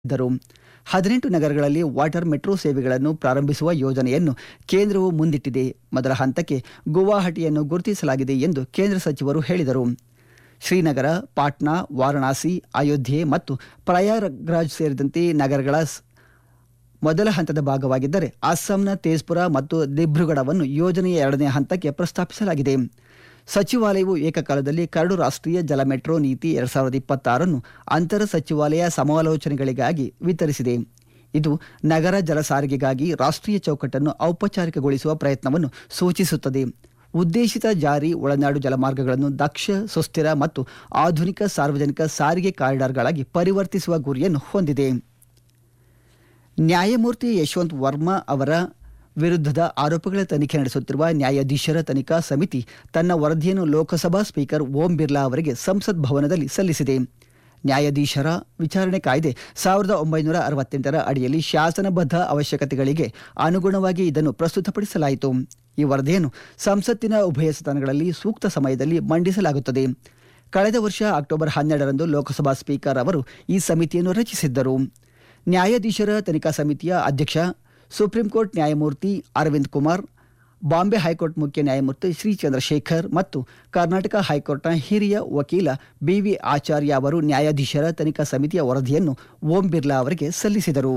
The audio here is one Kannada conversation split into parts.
ಇದ್ದರು ಹದಿನೆಂಟು ನಗರಗಳಲ್ಲಿ ವಾಟರ್ ಮೆಟ್ರೋ ಸೇವೆಗಳನ್ನು ಪ್ರಾರಂಭಿಸುವ ಯೋಜನೆಯನ್ನು ಕೇಂದ್ರವು ಮುಂದಿಟ್ಟಿದೆ ಮೊದಲ ಹಂತಕ್ಕೆ ಗುವಾಹಟಿಯನ್ನು ಗುರುತಿಸಲಾಗಿದೆ ಎಂದು ಕೇಂದ್ರ ಸಚಿವರು ಹೇಳಿದರು ಶ್ರೀನಗರ ಪಾಟ್ನಾ ವಾರಣಾಸಿ ಅಯೋಧ್ಯೆ ಮತ್ತು ಪ್ರಯಾಗ್ರಾಜ್ ಸೇರಿದಂತೆ ನಗರಗಳ ಸ್- ಮೊದಲ ಹಂತದ ಭಾಗವಾಗಿದ್ದರೆ ಅಸ್ಸಾಂನ ತೇಜ್ಪುರ ಮತ್ತು ದಿಬ್ರುಗಢವನ್ನು ಯೋಜನೆಯ ಎರಡನೇ ಹಂತಕ್ಕೆ ಪ್ರಸ್ತಾಪಿಸಲಾಗಿದೆ ಸಚಿವಾಲಯವು ಏಕಕಾಲದಲ್ಲಿ ಕರಡು ರಾಷ್ಟ್ರೀಯ ಜಲ ಮೆಟ್ರೋ ನೀತಿ ಎರಡ್ ಸಾವಿರದ ಇಪ್ಪತ್ತಾರನ್ನು ಅಂತರ ಸಚಿವಾಲಯ ಸಮಾಲೋಚನೆಗಳಿಗಾಗಿ ವಿತರಿಸಿದೆ ಇದು ನಗರ ಜಲ ಸಾರಿಗೆಗಾಗಿ ರಾಷ್ಟ್ರೀಯ ಚೌಕಟ್ಟನ್ನು ಔಪಚಾರಿಕಗೊಳಿಸುವ ಪ್ರಯತ್ನವನ್ನು ಸೂಚಿಸುತ್ತದೆ ಉದ್ದೇಶಿತ ಜಾರಿ ಒಳನಾಡು ಜಲಮಾರ್ಗಗಳನ್ನು ದಕ್ಷ ಸುಸ್ಥಿರ ಮತ್ತು ಆಧುನಿಕ ಸಾರ್ವಜನಿಕ ಸಾರಿಗೆ ಕಾರಿಡಾರ್ಗಳಾಗಿ ಪರಿವರ್ತಿಸುವ ಗುರಿಯನ್ನು ಹೊಂದಿದೆ ನ್ಯಾಯಮೂರ್ತಿ ಯಶವಂತ್ ವರ್ಮಾ ಅವರ ವಿರುದ್ಧದ ಆರೋಪಗಳ ತನಿಖೆ ನಡೆಸುತ್ತಿರುವ ನ್ಯಾಯಾಧೀಶರ ತನಿಖಾ ಸಮಿತಿ ತನ್ನ ವರದಿಯನ್ನು ಲೋಕಸಭಾ ಸ್ಪೀಕರ್ ಓಂ ಬಿರ್ಲಾ ಅವರಿಗೆ ಸಂಸತ್ ಭವನದಲ್ಲಿ ಸಲ್ಲಿಸಿದೆ ನ್ಯಾಯಾಧೀಶರ ವಿಚಾರಣೆ ಕಾಯ್ದೆ ಸಾವಿರದ ಒಂಬೈನೂರ ಅರವತ್ತೆಂಟರ ಅಡಿಯಲ್ಲಿ ಶಾಸನಬದ್ಧ ಅವಶ್ಯಕತೆಗಳಿಗೆ ಅನುಗುಣವಾಗಿ ಇದನ್ನು ಪ್ರಸ್ತುತಪಡಿಸಲಾಯಿತು ಈ ವರದಿಯನ್ನು ಸಂಸತ್ತಿನ ಉಭಯ ಸದನಗಳಲ್ಲಿ ಸೂಕ್ತ ಸಮಯದಲ್ಲಿ ಮಂಡಿಸಲಾಗುತ್ತದೆ ಕಳೆದ ವರ್ಷ ಅಕ್ಟೋಬರ್ ಹನ್ನೆರಡರಂದು ಲೋಕಸಭಾ ಸ್ಪೀಕರ್ ಅವರು ಈ ಸಮಿತಿಯನ್ನು ರಚಿಸಿದ್ದರು ನ್ಯಾಯಾಧೀಶರ ತನಿಖಾ ಸಮಿತಿಯ ಅಧ್ಯಕ್ಷ ಸುಪ್ರೀಂ ಕೋರ್ಟ್ ನ್ಯಾಯಮೂರ್ತಿ ಅರವಿಂದ್ ಕುಮಾರ್ ಬಾಂಬೆ ಹೈಕೋರ್ಟ್ ಮುಖ್ಯ ನ್ಯಾಯಮೂರ್ತಿ ಶ್ರೀ ಚಂದ್ರಶೇಖರ್ ಮತ್ತು ಕರ್ನಾಟಕ ಹೈಕೋರ್ಟ್ನ ಹಿರಿಯ ವಕೀಲ ಬಿವಿ ಆಚಾರ್ಯ ಅವರು ನ್ಯಾಯಾಧೀಶರ ತನಿಖಾ ಸಮಿತಿಯ ವರದಿಯನ್ನು ಓಂ ಬಿರ್ಲಾ ಅವರಿಗೆ ಸಲ್ಲಿಸಿದರು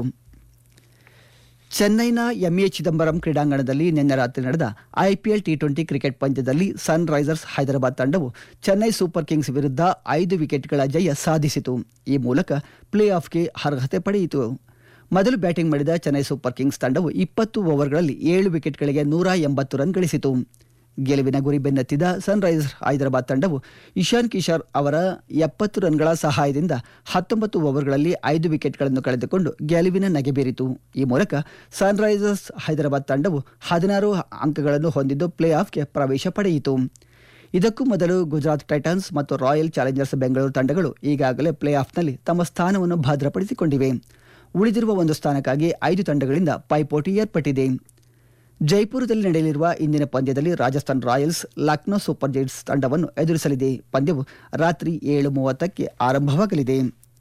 ಚೆನ್ನೈನ ಎಂಎ ಚಿದಂಬರಂ ಕ್ರೀಡಾಂಗಣದಲ್ಲಿ ನಿನ್ನೆ ರಾತ್ರಿ ನಡೆದ ಐಪಿಎಲ್ ಟಿ ಟ್ವೆಂಟಿ ಕ್ರಿಕೆಟ್ ಪಂದ್ಯದಲ್ಲಿ ಸನ್ ರೈಸರ್ಸ್ ಹೈದರಾಬಾದ್ ತಂಡವು ಚೆನ್ನೈ ಸೂಪರ್ ಕಿಂಗ್ಸ್ ವಿರುದ್ಧ ಐದು ವಿಕೆಟ್ಗಳ ಜಯ ಸಾಧಿಸಿತು ಈ ಮೂಲಕ ಪ್ಲೇ ಆಫ್ಗೆ ಅರ್ಹತೆ ಪಡೆಯಿತು ಮೊದಲು ಬ್ಯಾಟಿಂಗ್ ಮಾಡಿದ ಚೆನ್ನೈ ಸೂಪರ್ ಕಿಂಗ್ಸ್ ತಂಡವು ಇಪ್ಪತ್ತು ಓವರ್ಗಳಲ್ಲಿ ಏಳು ವಿಕೆಟ್ಗಳಿಗೆ ನೂರ ಎಂಬತ್ತು ರನ್ ಗಳಿಸಿತು ಗೆಲುವಿನ ಗುರಿ ಬೆನ್ನತ್ತಿದ ಸನ್ ರೈಸರ್ಸ್ ಹೈದರಾಬಾದ್ ತಂಡವು ಇಶಾನ್ ಕಿಶೋರ್ ಅವರ ಎಪ್ಪತ್ತು ರನ್ಗಳ ಸಹಾಯದಿಂದ ಹತ್ತೊಂಬತ್ತು ಓವರ್ಗಳಲ್ಲಿ ಐದು ವಿಕೆಟ್ಗಳನ್ನು ಕಳೆದುಕೊಂಡು ಗೆಲುವಿನ ನಗೆ ಬೀರಿತು ಈ ಮೂಲಕ ಸನ್ ರೈಸರ್ಸ್ ಹೈದರಾಬಾದ್ ತಂಡವು ಹದಿನಾರು ಅಂಕಗಳನ್ನು ಹೊಂದಿದ್ದು ಪ್ಲೇ ಆಫ್ಗೆ ಪ್ರವೇಶ ಪಡೆಯಿತು ಇದಕ್ಕೂ ಮೊದಲು ಗುಜರಾತ್ ಟೈಟನ್ಸ್ ಮತ್ತು ರಾಯಲ್ ಚಾಲೆಂಜರ್ಸ್ ಬೆಂಗಳೂರು ತಂಡಗಳು ಈಗಾಗಲೇ ಪ್ಲೇ ಆಫ್ನಲ್ಲಿ ತಮ್ಮ ಸ್ಥಾನವನ್ನು ಭದ್ರಪಡಿಸಿಕೊಂಡಿವೆ ಉಳಿದಿರುವ ಒಂದು ಸ್ಥಾನಕ್ಕಾಗಿ ಐದು ತಂಡಗಳಿಂದ ಪೈಪೋಟಿ ಏರ್ಪಟ್ಟಿದೆ ಜೈಪುರದಲ್ಲಿ ನಡೆಯಲಿರುವ ಇಂದಿನ ಪಂದ್ಯದಲ್ಲಿ Rajasthan Royals Lucknow Super Giants ತಂಡವನ್ನು ಎದುರಿಸಲಿದೆ ಪಂದ್ಯವು ರಾತ್ರಿ ಏಳು ಮೂವತ್ತಕ್ಕೆ ಆರಂಭವಾಗಲಿದೆ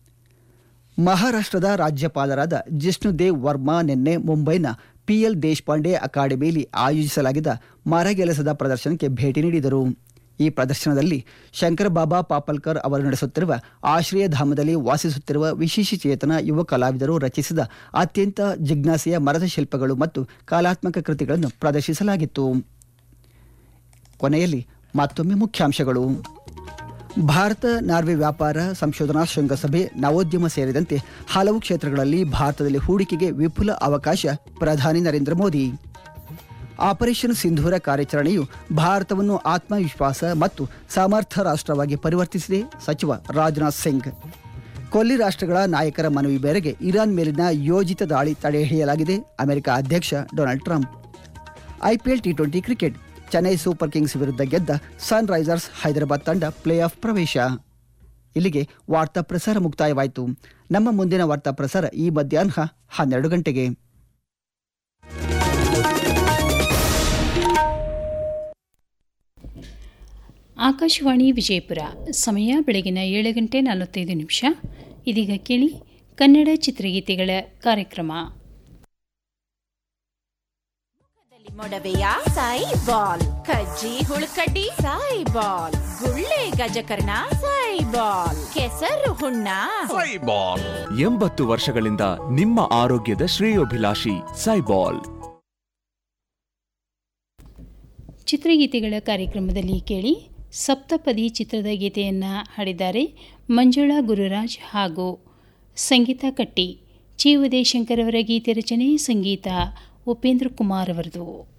ಮಹಾರಾಷ್ಟ್ರದ ರಾಜ್ಯಪಾಲರಾದ ಜಿಷ್ಣುದೇವ್ ವರ್ಮಾ ನಿನ್ನೆ ಮುಂಬೈನ ಪಿಎಲ್ ದೇಶಪಾಂಡೆ ಅಕಾಡೆಮಿಯಲ್ಲಿ ಆಯೋಜಿಸಲಾಗಿದ್ದ ಮರಗೆಲಸದ ಪ್ರದರ್ಶನಕ್ಕೆ ಭೇಟಿ ನೀಡಿದರು ಈ ಪ್ರದರ್ಶನದಲ್ಲಿ ಶಂಕರ ಬಾಬಾ ಪಾಪಲ್ಕರ್ ಅವರು ನಡೆಸುತ್ತಿರುವ ಆಶ್ರಯಧಾಮದಲ್ಲಿ ವಾಸಿಸುತ್ತಿರುವ ವಿಶೇಷಚೇತನ ಯುವ ಕಲಾವಿದರು ರಚಿಸಿದ ಅತ್ಯಂತ ಜಿಜ್ಞಾಸೆಯ ಮರದ ಶಿಲ್ಪಗಳು ಮತ್ತು ಕಲಾತ್ಮಕ ಕೃತಿಗಳನ್ನು ಪ್ರದರ್ಶಿಸಲಾಗಿತ್ತು ಕೊನೆಯಲ್ಲಿ ಮತ್ತೊಮ್ಮೆ ಮುಖ್ಯಾಂಶಗಳು ಭಾರತ ನಾರ್ವೆ ವ್ಯಾಪಾರ ಸಂಶೋಧನಾ ಶೃಂಗಸಭೆ ನವೋದ್ಯಮ ಸೇರಿದಂತೆ ಹಲವು ಕ್ಷೇತ್ರಗಳಲ್ಲಿ ಭಾರತದಲ್ಲಿ ಹೂಡಿಕೆಗೆ ವಿಪುಲ ಅವಕಾಶ ಪ್ರಧಾನಿ ನರೇಂದ್ರ ಮೋದಿ ಆಪರೇಷನ್ ಸಿಂಧೂರ ಕಾರ್ಯಾಚರಣೆಯು ಭಾರತವನ್ನು ಆತ್ಮವಿಶ್ವಾಸ ಮತ್ತು ಸಮರ್ಥ ರಾಷ್ಟ್ರವಾಗಿ ಪರಿವರ್ತಿಸಿದೆ ಸಚಿವ ರಾಜನಾಥ್ ಸಿಂಗ್ ಕೊಲ್ಲಿ ರಾಷ್ಟ್ರಗಳ ನಾಯಕರ ಮನವಿ ಮೇರೆಗೆ ಇರಾನ್ ಮೇಲಿನ ಯೋಜಿತ ದಾಳಿ ತಡೆಹಿಡಿಯಲಾಗಿದೆ ಅಮೆರಿಕ ಅಧ್ಯಕ್ಷ Donald Trump IPL T twenty cricket Chennai Super Kings ವಿರುದ್ಧ ಗೆದ್ದ ಸನ್ ರೈಸರ್ಸ್ ಹೈದರಾಬಾದ್ ತಂಡ ಪ್ಲೇ ಆಫ್ ಪ್ರವೇಶ ಇಲ್ಲಿಗೆ ವಾರ್ತಾ ಪ್ರಸಾರ ಮುಕ್ತಾಯವಾಯಿತು ನಮ್ಮ ಮುಂದಿನ ವಾರ್ತಾ ಪ್ರಸಾರ ಈ ಮಧ್ಯಾಹ್ನ ಹನ್ನೆರಡು ಗಂಟೆಗೆ ಆಕಾಶವಾಣಿ ವಿಜಯಪುರ ಸಮಯ ಬೆಳಗಿನ ಏಳು ಗಂಟೆ ನಲವತ್ತೈದು ನಿಮಿಷ ಇದೀಗ ಕೇಳಿ ಕನ್ನಡ ಚಿತ್ರಗೀತೆಗಳ ಕಾರ್ಯಕ್ರಮ ಮೊಡವೆಯ ಸಾಯಿ ಬಾಲ್ ಕಜ್ಜಿ ಹುಳುಕಡ್ಡಿ ಸಾಯಿ ಬಾಲ್ ಗುಳ್ಳೆ ಗಜಕರ್ಣ ಸಾಯಿ ಬಾಲ್ ಕೆಸರು ಹುಣ್ಣ ಸೈಬಾಲ್ ಎಂಬತ್ತು ವರ್ಷಗಳಿಂದ ನಿಮ್ಮ ಆರೋಗ್ಯದ ಶ್ರೇಯೋಭಿಲಾಷಿ ಸೈಬಾಲ್ ಚಿತ್ರಗೀತೆಗಳ ಕಾರ್ಯಕ್ರಮದಲ್ಲಿ ಕೇಳಿ ಸಪ್ತಪದಿ ಚಿತ್ರದ ಗೀತೆಯನ್ನು ಹಾಡಿದ್ದಾರೆ ಮಂಜುಳಾ ಗುರುರಾಜ್ ಹಾಗೂ ಸಂಗೀತ ಕಟ್ಟಿ ಚಿ ಉದಯಶಂಕರ್ ಅವರ ಗೀತೆ ರಚನೆ ಸಂಗೀತ ಉಪೇಂದ್ರ ಕುಮಾರ್ ಅವರದು